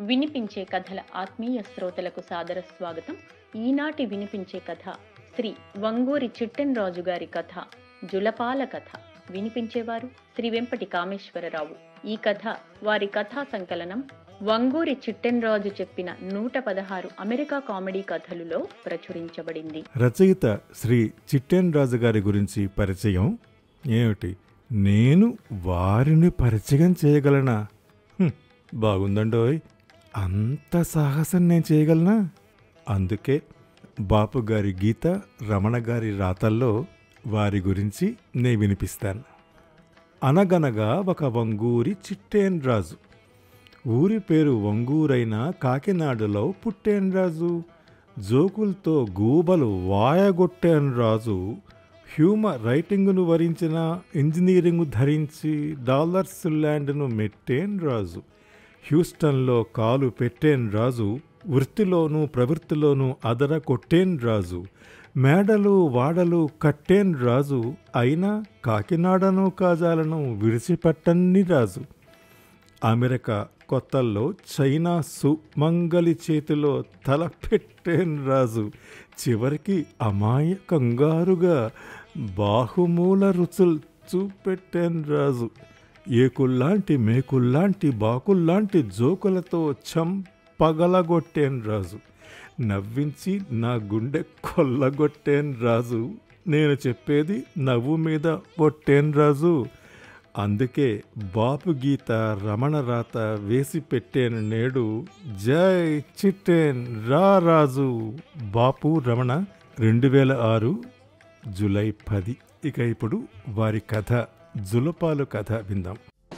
వినిపించే కథల ఆత్మీయ శ్రోతలకు సాదర స్వాగతం ఈనాటి వినిపించే కథ శ్రీ వంగూరి చిట్టెన్రాజు గారి కథ జులపాల కథ వినిపించేవారు శ్రీ వెంపటి కామేశ్వరరావు ఈ కథ వారి కథా సంకలనం వంగూరి చిట్టెన్రాజు చెప్పిన నూట పదహారు అమెరికా కామెడీ కథలులో ప్రచురించబడింది రచయిత శ్రీ చిట్టెన్ రాజు గారి గురించి పరిచయం ఏమిటి నేను వారిని పరిచయం చేయగలనా హ్మ్, బాగుందండోయ్ అంత సాహసం నేను చేయగలనా అందుకే బాపు గారి గీత రమణ గారి రాతల్లో వారి గురించి నేను వినిపిస్తాను అనగనగా ఒక వంగూరి చిట్టేన్ రాజు ఊరి పేరు వంగూరైన కాకినాడలో పుట్టేన్ రాజు జోకులతో గూబలు వాయగొట్టేన్ రాజు హ్యూమర్ రైటింగును వరించిన ఇంజనీరింగ్ ధరించి డాలర్స్ ల్యాండ్ను మెట్టేన్ రాజు హ్యూస్టన్లో కాలు పెట్టేన్ రాజు వృత్తిలోనూ ప్రవృత్తిలోనూ అదర కొట్టేన్ రాజు మేడలు వాడలు కట్టేన్ రాజు అయినా కాకినాడను కాజాలను విడిచిపెట్టన్ని రాజు అమెరికా కొత్తల్లో చైనా సుమంగలి చేతిలో తల పెట్టేన్ రాజు చివరికి అమాయకంగారుగా బాహుమూల రుచులు చూపెట్టేన్ రాజు ఏకుల్లాంటి మేకుల్లాంటి బాకుల్లాంటి జోకులతో చం పగలగొట్టేన్ రాజు నవ్వించి నా గుండె కొల్లగొట్టేన్ రాజు నేను చెప్పేది నవ్వు మీద కొట్టేన్ రాజు అందుకే బాపు గీత రమణ రాత వేసి పెట్టేను నేడు జై చిట్టేన్ రా రాజు బాపు రమణ రెండు వేల ఆరు జూలై పది ఇక ఇప్పుడు వారి కథ జులపాలు కథ విందాం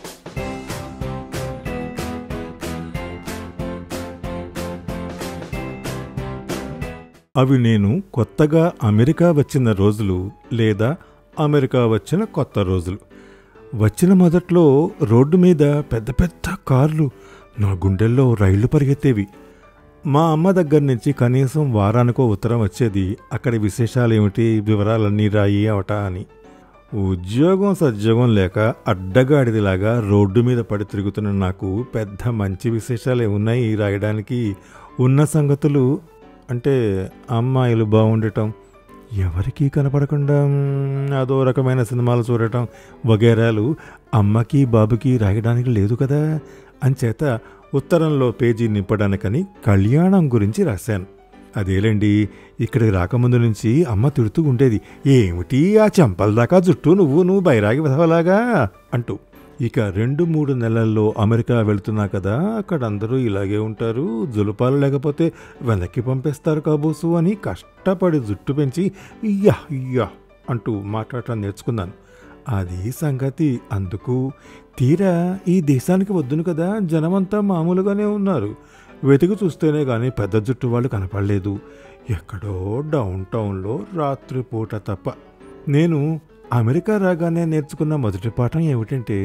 అవి నేను కొత్తగా అమెరికా వచ్చిన రోజులు లేదా అమెరికా వచ్చిన కొత్త రోజులు వచ్చిన మొదట్లో రోడ్డు మీద పెద్ద పెద్ద కార్లు నా గుండెల్లో రైళ్లు పరిగెత్తేవి మా అమ్మ దగ్గర నుంచి కనీసం వారానికో ఉత్తరం వచ్చేది అక్కడి విశేషాలు ఏమిటి వివరాలన్నీ రాయి అవట అని ఉద్యోగం సద్యోగం లేక అడ్డగాడిదిలాగా రోడ్డు మీద పడి తిరుగుతున్న నాకు పెద్ద మంచి విశేషాలు ఉన్నాయి రాయడానికి ఉన్న సంగతులు అంటే అమ్మాయిలు బాగుండటం ఎవరికీ కనపడకుండా మ్, అదో రకమైన సినిమాలు చూడటం వగేరాలు అమ్మకి బాబుకి రాయడానికి లేదు కదా అంచేత ఉత్తరంలో పేజీ నింపడానికని కళ్యాణం గురించి రాశాను అదేలేండి ఇక్కడికి రాకముందు నుంచి అమ్మ తిడుతూ ఉండేది ఏమిటి ఆ చెంపల దాకా జుట్టు నువ్వు నువ్వు బైరాగి విధవలాగా అంటూ ఇక రెండు మూడు నెలల్లో అమెరికా వెళ్తున్నా కదా అక్కడ అందరూ ఇలాగే ఉంటారు జులుపాలు లేకపోతే వెనక్కి పంపేస్తారు కాబోసు అని కష్టపడి జుట్టు పెంచి ఇయ్యా ఇయ్యా అంటూ మాట్లాడటం నేర్చుకున్నాను అది సంగతి అందుకు తీరా ఈ దేశానికి వద్దును కదా జనమంతా మామూలుగానే ఉన్నారు వెతికి చూస్తేనే కానీ పెద్ద జుట్టు వాళ్ళు కనపడలేదు ఎక్కడో డౌన్ టౌన్లో రాత్రిపూట తప్ప నేను అమెరికా రాగానే నేర్చుకున్న మొదటి పాఠం ఏమిటంటే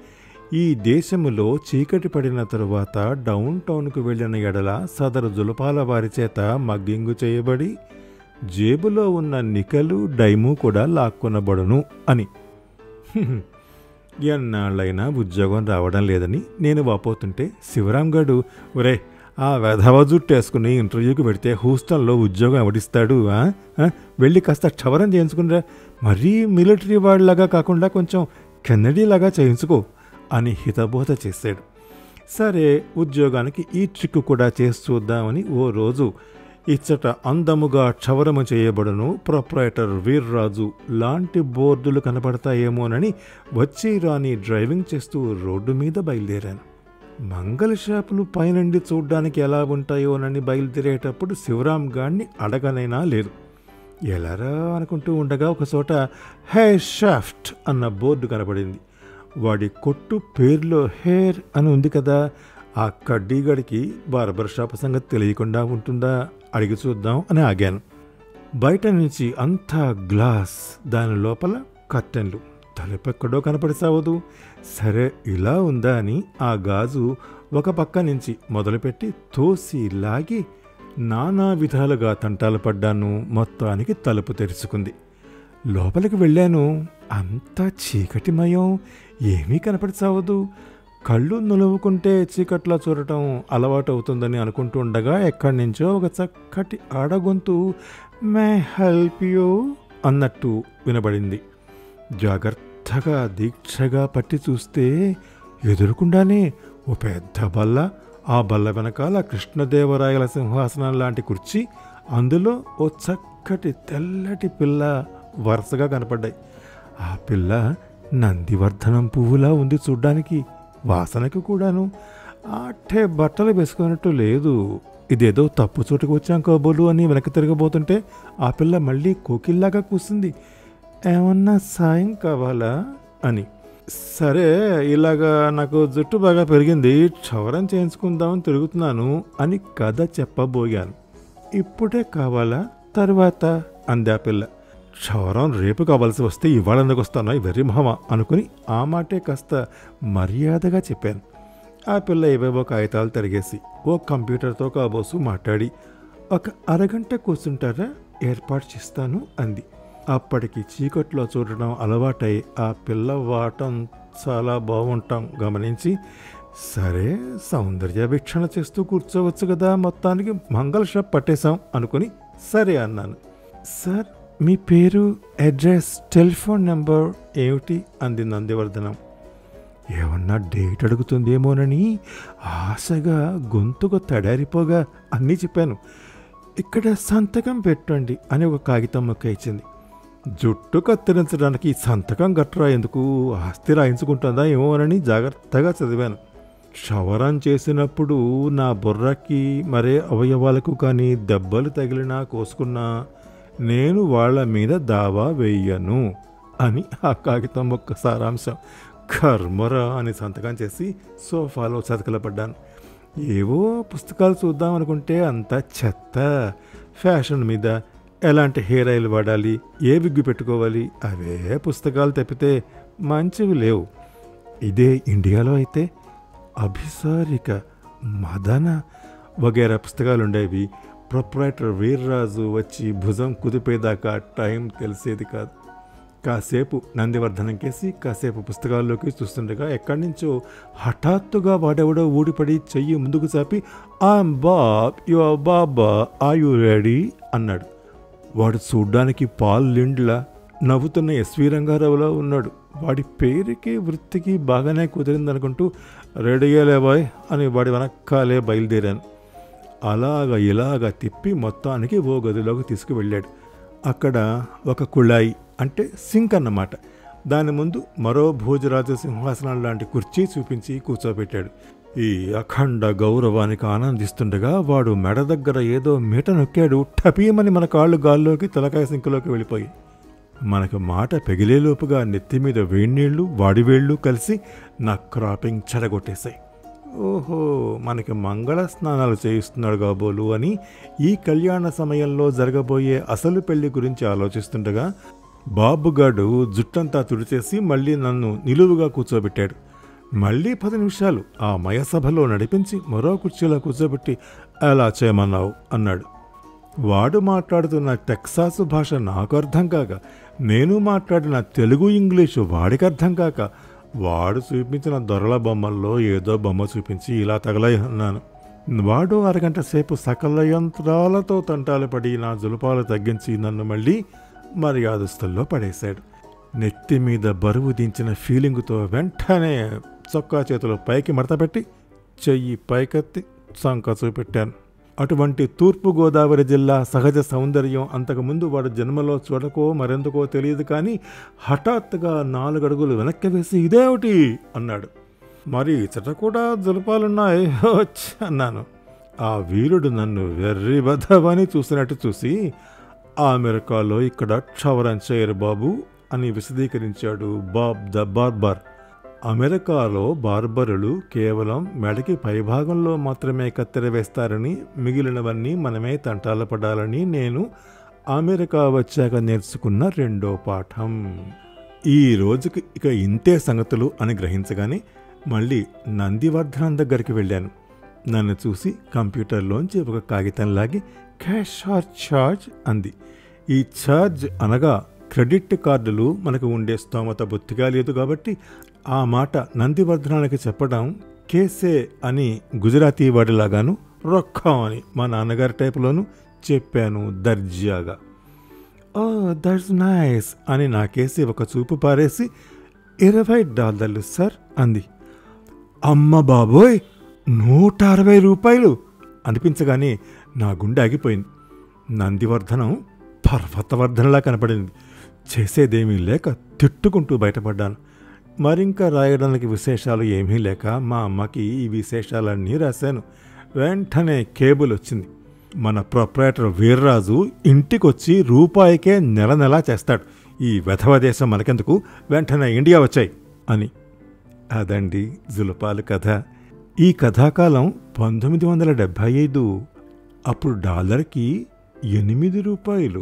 ఈ దేశములో చీకటి పడిన తరువాత డౌన్ టౌన్కు వెళ్ళిన ఎడల సదరు జులపాల వారి చేత మగ్గింగు చేయబడి జేబులో ఉన్న నికలు డైము కూడా లాక్కొనబడును అని హ్మ్. ఎన్నాళ్ళైనా ఉద్యోగం రావడం లేదని నేను వాపోతుంటే శివరాం గడు ఒరే ఆ వెధవ జుట్టేసుకుని ఇంటర్వ్యూకి పెడితే హూస్టన్లో ఉద్యోగం ఎవడిస్తాడు ఆ? ఆ? వెళ్ళి కాస్త క్షవరం చేయించుకునిరా మరీ మిలిటరీ వాళ్ళలాగా కాకుండా కొంచెం కెన్నడీలాగా చేయించుకో అని హితబోధ చేశాడు సరే ఉద్యోగానికి ఈ ట్రిక్ కూడా చేసి చూద్దామని ఓ రోజు ఇచ్చట అందముగా క్షవరము చేయబడును ప్రొప్రైటర్ వీర్రాజు లాంటి బోర్డులు కనపడతాయేమోనని వచ్చి రాని డ్రైవింగ్ చేస్తూ రోడ్డు మీద బయలుదేరాను మంగళ షాపులు పైనుండి చూడ్డానికి ఎలా ఉంటాయోనని బయలుదేరేటప్పుడు శివరాం గాడిని అడగనైనా లేదు ఎలారా అనుకుంటూ ఉండగా ఒక చోట హే షాఫ్ట్ అన్న బోర్డు కనపడింది వాడి కొట్టు పేరులో హేర్ అని ఉంది కదా ఆ కడ్డీగడికి బార్బర్ షాప్ సంగతి తెలియకుండా ఉంటుందా అడిగి చూద్దాం అని ఆగాను బయట నుంచి అంతా గ్లాస్ దాని లోపల కర్టెన్లు తలుపెక్కడో కనపడి సావదు సరే ఇలా ఉందా అని ఆ గాజు ఒక పక్క నుంచి మొదలుపెట్టి తోసి లాగి నానా విధాలుగా తంటాలు పడ్డాను మొత్తానికి తలుపు తెరుచుకుంది లోపలికి వెళ్ళాను అంతా చీకటిమయం ఏమీ కనపడి సావదు కళ్ళు నులువుకుంటే చీకట్లో చూడటం అలవాటు అవుతుందని అనుకుంటూ ఉండగా ఎక్కడి నుంచో ఒక చక్కటి ఆడగొంతు మే హెల్ప్ యూ అన్నట్టు వినబడింది జాగ్రత్తగా దీక్షగా పట్టి చూస్తే ఎదురుకుండానే ఓ పెద్ద బల్ల ఆ బల్ల వెనకాల కృష్ణదేవరాయల సింహాసనం లాంటి కుర్చీ అందులో ఓ చక్కటి తెల్లటి పిల్ల వరుసగా కనపడ్డాయి ఆ పిల్ల నందివర్ధనం పువ్వులా ఉంది చూడ్డానికి వాసనకి కూడాను అట్టే బట్టలు వేసుకున్నట్టు లేదు ఇదేదో తప్పు చోటుకు వచ్చాం కాబోలు అని వెనక్కి తిరగబోతుంటే ఆ పిల్ల మళ్ళీ కోకిల్లాగా కూసింది ఏమన్నా సాయం కావాలా అని సరే ఇలాగా నాకు జుట్టు బాగా పెరిగింది క్షవరం చేయించుకుందామని తిరుగుతున్నాను అని కథ చెప్పబోయాను ఇప్పుడే కావాలా తర్వాత అంది ఆ పిల్ల క్షవరం రేపు కావాల్సి వస్తే ఇవాళ ఎందుకు వస్తానో వెర్రి మహమ అనుకుని ఆ మాటే కాస్త మర్యాదగా చెప్పాను ఆ పిల్ల ఏవేవో కాగితాలు తిరిగేసి ఓ కంప్యూటర్తో కాబోసు మాట్లాడి ఒక అరగంట కూర్చుంటారా ఏర్పాటు చేస్తాను అంది అప్పటికి చీకట్లో చూడడం అలవాటై ఆ పిల్ల వాటం చాలా బాగుంటాం గమనించి సరే సౌందర్య వీక్షణ చేస్తూ కూర్చోవచ్చు కదా మొత్తానికి మంగళ షాప్ పట్టేశాం అనుకుని సరే అన్నాను సార్ మీ పేరు అడ్రస్ టెలిఫోన్ నెంబర్ ఏమిటి అంది నందివర్ధనం ఏమన్నా డేట్ అడుగుతుందేమోనని ఆశగా గొంతుకు తడారిపోగా అన్నీ చెప్పాను ఇక్కడ సంతకం పెట్టండి అని ఒక కాగితం మొక్క ఇచ్చింది జుట్టు కత్తిరించడానికి ఈ సంతకం గట్రా ఎందుకు ఆస్తి రాయించుకుంటుందా ఏమోనని జాగ్రత్తగా చదివాను క్షవరం చేసినప్పుడు నా బుర్రకి మరే అవయవాలకు కానీ దెబ్బలు తగిలినా కోసుకున్నా నేను వాళ్ళ మీద దావా వేయను అని ఆ కాగితం ఒక్క సారాంశం కర్మరా అని సంతకం చేసి సోఫాలో చతకలపడ్డాను ఏవో పుస్తకాలు చూద్దాం అనుకుంటే అంతా చెత్త ఫ్యాషన్ మీద ఎలాంటి హెయిర్ ఆయిల్ వాడాలి ఏ విగ్గు పెట్టుకోవాలి అవే పుస్తకాలు తప్పితే మంచివి లేవు ఇదే ఇండియాలో అయితే అభిసారిక మదన వగేరా పుస్తకాలు ఉండేవి ప్రొప్రైటర్ వీర్రాజు వచ్చి భుజం కుదిపేదాకా టైం తెలిసేది కాదు కాసేపు నందివర్ధనం కేసి కాసేపు పుస్తకాల్లోకి చూస్తుండగా ఎక్కడి నుంచో హఠాత్తుగా వాడెవడో ఊడిపడి చెయ్యి ముందుకు చాపి ఐఎమ్ బాబ్ యు బాబా ఆ యు రెడీ అన్నాడు వాడు చూడ్డానికి పాల్ లిండ్లా నవ్వుతున్న ఎస్వి రంగారావులో ఉన్నాడు వాడి పేరుకి వృత్తికి బాగానే కుదిరిందనుకుంటూ రెడీయలే బాయ్ అని వాడి వెనక్కాలే బయలుదేరాను అలాగ ఇలాగ తిప్పి మొత్తానికి ఓ గదిలోకి తీసుకువెళ్ళాడు అక్కడ ఒక కుళాయి అంటే సింక్ అన్నమాట దాని ముందు మరో భోజరాజ సింహాసనం లాంటి కుర్చీ చూపించి కూర్చోబెట్టాడు ఈ అఖండ గౌరవానికి ఆనందిస్తుండగా వాడు మెడ దగ్గర ఏదో మీట నొక్కాడు టపీమని మన కాళ్ళు గాల్లోకి తలకాయ సింకులోకి వెళ్ళిపోయి మనకు మాట పెగిలేలోపుగా నెత్తి మీద వేడినీళ్లు వాడివేళ్లు కలిసి నా క్రాపింగ్ చెడగొట్టేశాయి ఓహో మనకి మంగళ స్నానాలు చేయిస్తున్నాడు కాబోలు అని ఈ కళ్యాణ సమయంలో జరగబోయే అసలు పెళ్లి గురించి ఆలోచిస్తుండగా బాబుగాడు జుట్టంతా తుడిచేసి మళ్ళీ నన్ను నిలువుగా కూర్చోబెట్టాడు మళ్ళీ పది నిమిషాలు ఆ మయసభలో నడిపించి మరో కుర్చీలో కూర్చోబెట్టి అలా చేయమన్నావు అన్నాడు వాడు మాట్లాడుతున్న టెక్సాసు భాష నాకు అర్థం కాక నేను మాట్లాడిన తెలుగు ఇంగ్లీషు వాడికి అర్థం కాక వాడు చూపించిన దొరల బొమ్మల్లో ఏదో బొమ్మ చూపించి ఇలా తగలై అన్నాను వాడు అరగంట సేపు సకల యంత్రాలతో తంటాలు పడి నా జులుపాలు తగ్గించి నన్ను మళ్ళీ మర్యాదస్తుల్లో పడేశాడు నెత్తి మీద బరువు దించిన ఫీలింగుతో వెంటనే చొక్కా చేతులు పైకి మడతపెట్టి చెయ్యి పైకెత్తి సంక చూపెట్టాను అటువంటి తూర్పుగోదావరి జిల్లా సహజ సౌందర్యం అంతకుముందు వాడు జన్మలో చూడకో మరెందుకో తెలియదు కానీ హఠాత్తుగా నాలుగు అడుగులు వెనక్కి వేసి ఇదేమిటి అన్నాడు మరి ఇచ్చట కూడా జులపాలున్నాయి హోచ్ అన్నాను ఆ వీరుడు నన్ను వెర్రి బధవని చూసినట్టు చూసి ఆ అమెరికాలో ఇక్కడ క్షవరం చేయరు బాబు అని విశదీకరించాడు బాబ్ ద బార్బర్ అమెరికాలో బార్బరులు కేవలం మెడకి పైభాగంలో మాత్రమే కత్తెర వేస్తారని మిగిలినవన్నీ మనమే తంటాల పడాలని నేను అమెరికా వచ్చాక నేర్చుకున్న రెండో పాఠం ఈ రోజుకి ఇక ఇంతే సంగతులు అని గ్రహించగానే మళ్ళీ నందివర్ధనం దగ్గరికి వెళ్ళాను నన్ను చూసి కంప్యూటర్లోంచి ఒక కాగితం లాగి క్యాష్ ఆర్ ఛార్జ్ అంది ఈ ఛార్జ్ అనగా క్రెడిట్ కార్డులు మనకు ఉండే స్తోమత బొత్తిగా లేదు కాబట్టి ఆ మాట నందివర్ధనానికి చెప్పడం కేసే అని గుజరాతీ వాడిలాగాను రొక్కం అని మా నాన్నగారి టైపులోను చెప్పాను దర్జాగా ఓ దట్స్ నైస్ అని నాకేసి ఒక చూపు పారేసి ఇరవై డాలర్లు సార్ అంది అమ్మ బాబోయ్ నూట అరవై రూపాయలు అనిపించగానే నా గుండె ఆగిపోయింది నందివర్ధనం పర్వతవర్ధనలా కనపడింది చేసేదేమీ లేక తిట్టుకుంటూ బయటపడ్డాను మరింక రాయడానికి విశేషాలు ఏమీ లేక మా అమ్మకి ఈ విశేషాలన్నీ రాశాను వెంటనే కేబుల్ వచ్చింది మన ప్రొపరేటర్ వీర్రాజు ఇంటికొచ్చి రూపాయికే నెల నెలా చేస్తాడు ఈ వెధవ దేశం మనకెందుకు వెంటనే ఇండియా వచ్చాయి అని అదండి జులపాలు కథ ఈ కథాకాలం పంతొమ్మిది వందల డెబ్భై ఐదు అప్పుడు డాలర్కి ఎనిమిది రూపాయలు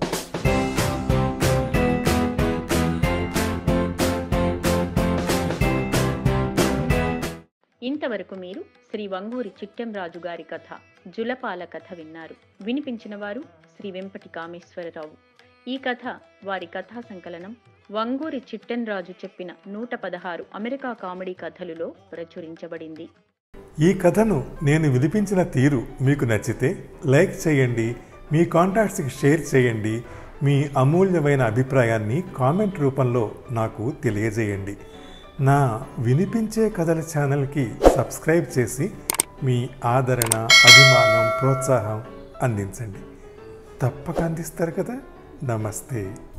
ఇంతవరకు మీరు శ్రీ వంగూరి చిట్టెంరాజు గారి కథ జులపాల కథ విన్నారు వినిపించిన వారు శ్రీ వెంపటి కామేశ్వరరావు ఈ కథ వారి కథా సంకలనం వంగూరి చిట్టెంరాజు చెప్పిన నూట పదహారు అమెరికా కామెడీ కథలులో ప్రచురించబడింది ఈ కథను నేను వినిపించిన తీరు మీకు నచ్చితే లైక్ చేయండి మీ కాంటాక్ట్స్కి షేర్ చేయండి మీ అమూల్యమైన అభిప్రాయాన్ని కామెంట్ రూపంలో నాకు తెలియజేయండి నా వినిపించే కథల ఛానల్కి సబ్స్క్రైబ్ చేసి మీ ఆదరణ అభిమానం ప్రోత్సాహం అందించండి తప్పక అందిస్తారు కదా నమస్తే